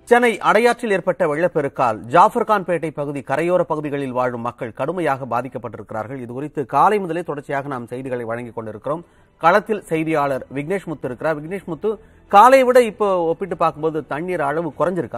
சென்னை அடையாற்றில் ஏற்பட்ட வெள்ளப்பெருக்கால் ஜாஃபர்கான்பேட்டை பகுதி கரையோர பகுதிகளில் வாழும் மக்கள் கடுமையாக பாதிக்கப்பட்டிருக்கிறார்கள் இதுகுறித்து காலை முதலே தொடர்ச்சியாக நாம் செய்திகளை வழங்கிக் கொண்டிருக்கிறோம் களத்தில் செய்தியாளர் விக்னேஷ் முத்து இருக்கிறார் விக்னேஷ் முத்து காலையை விட இப்போ ஒப்பிட்டு பார்க்கும்போது தண்ணீர் அளவு குறைஞ்சிருக்கா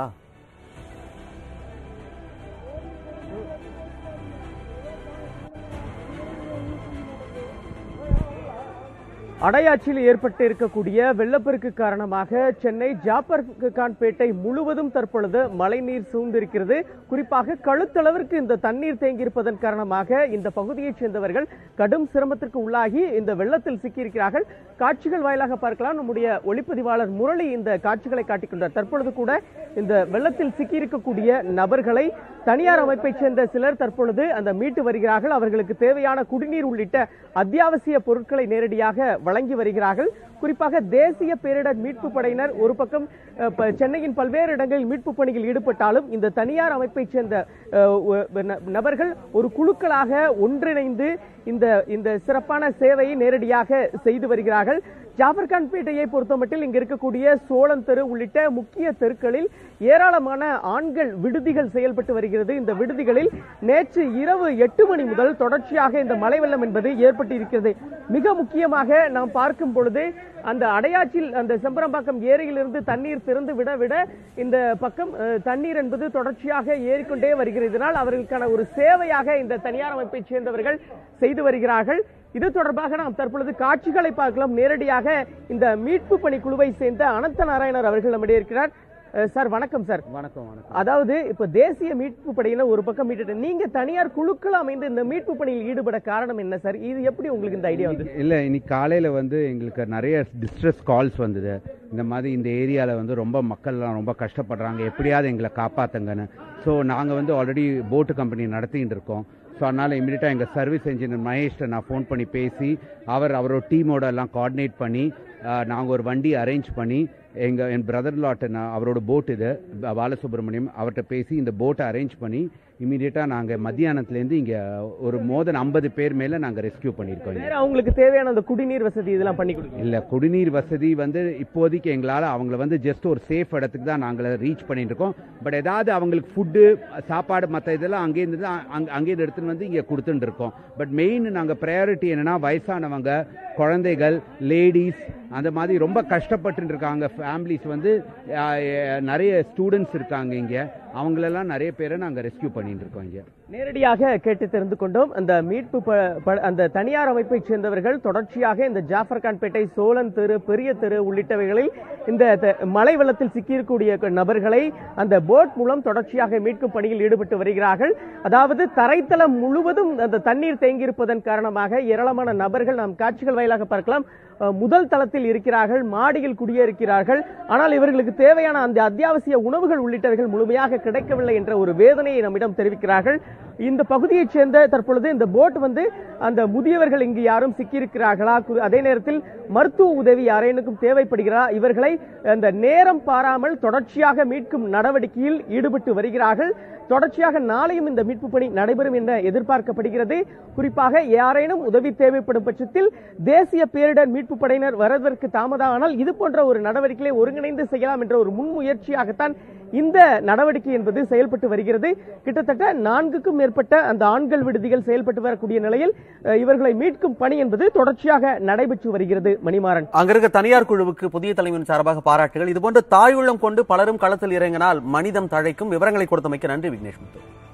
அடையாற்றில் ஏற்பட்டு இருக்கக்கூடிய வெள்ளப்பெருக்கு காரணமாக சென்னை ஜாப்பர் கான்பேட்டை முழுவதும் தற்பொழுது மழைநீர் சூழ்ந்திருக்கிறது குறிப்பாக கழுத்தளவிற்கு இந்த தண்ணீர் தேங்கியிருப்பதன் காரணமாக இந்த பகுதியைச் சேர்ந்தவர்கள் கடும் சிரமத்திற்கு உள்ளாகி இந்த வெள்ளத்தில் சிக்கியிருக்கிறார்கள் காட்சிகள் வாயிலாக பார்க்கலாம் நம்முடைய ஒளிப்பதிவாளர் முரளி இந்த காட்சிகளை காட்டிக்கொண்டார் தற்பொழுது கூட இந்த வெள்ளத்தில் சிக்கியிருக்கக்கூடிய நபர்களை தனியார் அமைப்பைச் சேர்ந்த சிலர் தற்பொழுது அந்த மீட்டு வருகிறார்கள் அவர்களுக்கு தேவையான குடிநீர் உள்ளிட்ட அத்தியாவசிய பொருட்களை நேரடியாக வழங்கி வருகிறார்கள் குறிப்பாக தேசிய பேரிடர் மீட்பு படையினர் ஒரு பக்கம் அஹ், ப- சென்னையின் பல்வேறு இடங்களில் மீட்பு பணியில் ஈடுபட்டாலும் இந்த தனியார் அமைப்பைச் சேர்ந்த அஹ், ஒ- ந- நபர்கள் ஒரு குழுக்களாக ஒன்றிணைந்து இந்த இந்த சிறப்பான சேவையை நேரடியாக செய்து வருகிறார்கள் ஜாபர்கான்பேட்டையை பொறுத்தமட்டில் இங்க இருக்கக்கூடிய சோழன் தெரு உள்ளிட்ட முக்கிய தெருக்களில் ஏராளமான ஆண்கள் விடுதிகள் செயல்பட்டு வருகிறது இந்த விடுதிகளில் நேற்று இரவு எட்டு மணி முதல் தொடர்ச்சியாக இந்த மழை வெள்ளம் என்பது ஏற்பட்டு இருக்கிறது மிக முக்கியமாக நாம் பார்க்கும் பொழுது அந்த அடையாற்றில் அந்த செம்பரம்பாக்கம் ஏரியிலிருந்து தண்ணீர் திறந்து விட விட இந்த பக்கம் அஹ், தண்ணீர் என்பது தொடர்ச்சியாக ஏறிக்கொண்டே வருகிறது இதனால் அவர்களுக்கான ஒரு சேவையாக இந்த தனியார் அமைப்பைச் சேர்ந்தவர்கள் செய்து வருகிறார்கள் இது தொடர்பாக நாம் தற்பொழுது காட்சிகளை பார்க்கலாம் நேரடியாக இந்த மீட்பு பணி குழுவை சேர்ந்த அனந்த நாராயணர் அவர்கள் நம்மிடையே இருக்கிறார் அஹ், சார் வணக்கம் சார் வணக்கம் வணக்கம் அதாவது இப்ப தேசிய மீட்பு படையினர் ஒரு பக்கம் மீட்டு நீங்க தனியார் குழுக்கள் அமைந்து இந்த மீட்பு பணியில் ஈடுபட காரணம் என்ன சார் இது எப்படி உங்களுக்கு இந்த ஐடியா வந்து இல்லை இன்னைக்கு காலையில் வந்து எங்களுக்கு நிறைய டிஸ்ட்ரெஸ் கால்ஸ் வந்தது இந்த மாதிரி இந்த ஏரியாவில் வந்து ரொம்ப மக்கள்லாம் ரொம்ப கஷ்டப்படுறாங்க எப்படியாவது எங்களை காப்பாற்றுங்கன்னு ஸோ நாங்கள் வந்து ஆல்ரெடி போட்டு கம்பெனி நடத்திட்டு இருக்கோம் ஸோ அதனால் இமீடியட்டாக எங்கள் சர்வீஸ் இன்ஜினியர் மகேஷ்ட நான் ஃபோன் பண்ணி பேசி அவர் அவரோட டீமோட எல்லாம் கோஆர்டினேட் பண்ணி நாங்கள் ஒரு வண்டி அரேஞ்ச் பண்ணி எங்கள் என் பிரதர் லாட்டு நான் அவரோட போட் இது ப- பாலசுப்ரமணியம் அவர்கிட்ட பேசி இந்த போட்டை அரேஞ்ச் பண்ணி இமீடியட்டாக நாங்கள் மத்தியானத்துலேருந்து இங்கே ஒரு மோர் தென் ஐம்பது பேர் மேலே நாங்கள் ரெஸ்கியூ பண்ணியிருக்கோம் இங்க. வேற அவங்களுக்கு தேவையான அந்த குடிநீர் வசதி இதெல்லாம் பண்ணி கொடுங்க இல்ல குடிநீர் வசதி வந்து இப்போதைக்கு எங்களால் அவங்கள வந்து ஜஸ்ட் ஒரு சேஃப் இடத்துக்கு தான் நாங்கள் ரீச் பண்ணிட்டு இருக்கோம் பட் ஏதாவது அவங்களுக்கு ஃபுட்டு சாப்பாடு மற்ற இதெல்லாம் அங்கேருந்து தான் அங்க அங்கேருந்து எடுத்துன்னு வந்து இங்கே கொடுத்துட்டு இருக்கோம் பட் மெயின் நாங்கள் ப்ரையாரிட்டி என்னன்னா வயசானவங்க குழந்தைகள் லேடிஸ் அந்த மாதிரி ரொம்ப கஷ்டப்பட்டு இருக்காங்க ஃபேமிலிஸ் வந்து அஹ், அஹ், நிறைய ஸ்டூடெண்ட்ஸ் இருக்காங்க இங்கே அவங்களெல்லாம் நிறைய பேரை நாங்கள் ரெஸ்கியூ பண்ணிட்டு இருக்கோம் இங்கே நேரடியாக கேட்டு தெரிந்து கொண்டோம் அந்த மீட்பு ப- ப- அந்த தனியார் அமைப்பைச் சேர்ந்தவர்கள் தொடர்ச்சியாக இந்த ஜாஃபர்கான்பேட்டை சோழன் தெரு பெரிய தெரு உள்ளிட்டவைகளில் இந்த த- மழை வெள்ளத்தில் சிக்கியிருக்கக்கூடிய க- நபர்களை அந்த போட் மூலம் தொடர்ச்சியாக மீட்கும் பணியில் ஈடுபட்டு வருகிறார்கள் அதாவது தரைத்தளம் முழுவதும் அந்த தண்ணீர் தேங்கியிருப்பதன் காரணமாக ஏராளமான நபர்கள் நாம் காட்சிகள் வாயிலாக பார்க்கலாம் அஹ், முதல் தளத்தில் இருக்கிறார்கள் மாடியில் குடியேறுகிறார்கள் ஆனால் இவர்களுக்கு தேவையான அந்த அத்தியாவசிய உணவுகள் உள்ளிட்டவைகள் முழுமையாக கிடைக்கவில்லை என்ற ஒரு வேதனையை நம்மிடம் தெரிவிக்கிறார்கள் இந்த பகுதியைச் சேர்ந்த தற்பொழுது இந்த போட் வந்து அந்த முதியவர்கள் இங்கு யாரும் சிக்கியிருக்கிறார்களா கு- அதே நேரத்தில் மருத்துவ உதவி யாரேனுக்கும் தேவைப்படுகிறா இவர்களை அந்த நேரம் பாராமல் தொடர்ச்சியாக மீட்கும் நடவடிக்கையில் ஈடுபட்டு வருகிறார்கள் தொடர்ச்சியாக நாளையும் இந்த மீட்பு பணி நடைபெறும் என எதிர்பார்க்கப்படுகிறது குறிப்பாக யாரேனும் உதவி தேவைப்படும் பட்சத்தில் தேசிய பேரிடர் மீட்பு படையினர் வருவதற்கு தாமதம் ஆனால் இது போன்ற ஒரு நடவடிக்கையை ஒருங்கிணைந்து செய்யலாம் என்ற ஒரு முன்முயற்சியாகத்தான் இந்த நடவடிக்கை என்பது செயல்பட்டு வருகிறது கிட்டத்தட்ட நான்குக்கும் மேற்பட்ட அந்த ஆண்கள் விடுதிகள் செயல்பட்டு வரக்கூடிய நிலையில் அஹ், இவர்களை மீட்கும் பணி என்பது தொடர்ச்சியாக நடைபெற்று வருகிறது மணிமாறன் அங்க இருக்க தனியார் குழுவுக்கு புதிய தலைமையின் சார்பாக பாராட்டுகள் இதுபோன்று தாய் உள்ளம் கொண்டு பலரும் களத்தில் இறங்கினால் மனிதம் தழைக்கும் விவரங்களை கொடுத்தமைக்கு நன்றி விக்னேஷ் முத்து